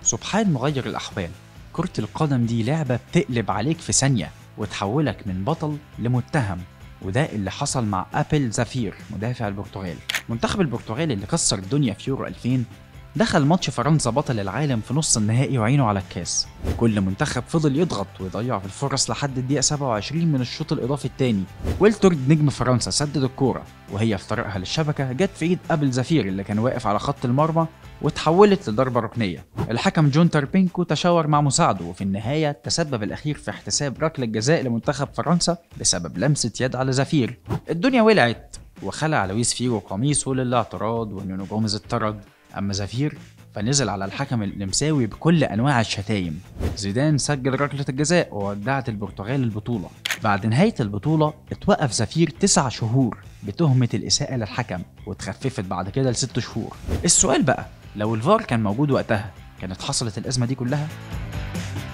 سبحان مغير الأحوال كرة القدم دي لعبة بتقلب عليك في ثانية وتحولك من بطل لمتهم وده اللي حصل مع ابل زافير مدافع البرتغال منتخب البرتغال اللي كسر الدنيا في يورو 2000 دخل ماتش فرنسا بطل العالم في نص النهائي وعينه على الكاس كل منتخب فضل يضغط ويضيع في الفرص لحد الدقيقة 27 من الشوط الإضافي الثاني ويلتورد نجم فرنسا سدد الكورة وهي في طريقها للشبكة جت في إيد أبل زافير اللي كان واقف على خط المرمى وتحولت لضربة ركنية الحكم جون تاربينكو تشاور مع مساعده وفي النهاية تسبب الأخير في احتساب ركلة جزاء لمنتخب فرنسا بسبب لمسة يد على زافير الدنيا ولعت وخلع لويس فيجو قميصه للاعتراض ونونو جوميز اتطرد أما زافير فنزل على الحكم النمساوي بكل أنواع الشتايم زيدان سجل ركلة الجزاء وودعت البرتغال البطولة بعد نهاية البطولة اتوقف زفير تسع شهور بتهمة الإساءة للحكم واتخففت بعد كده لست شهور السؤال بقى لو الفار كان موجود وقتها كانت حصلت الأزمة دي كلها؟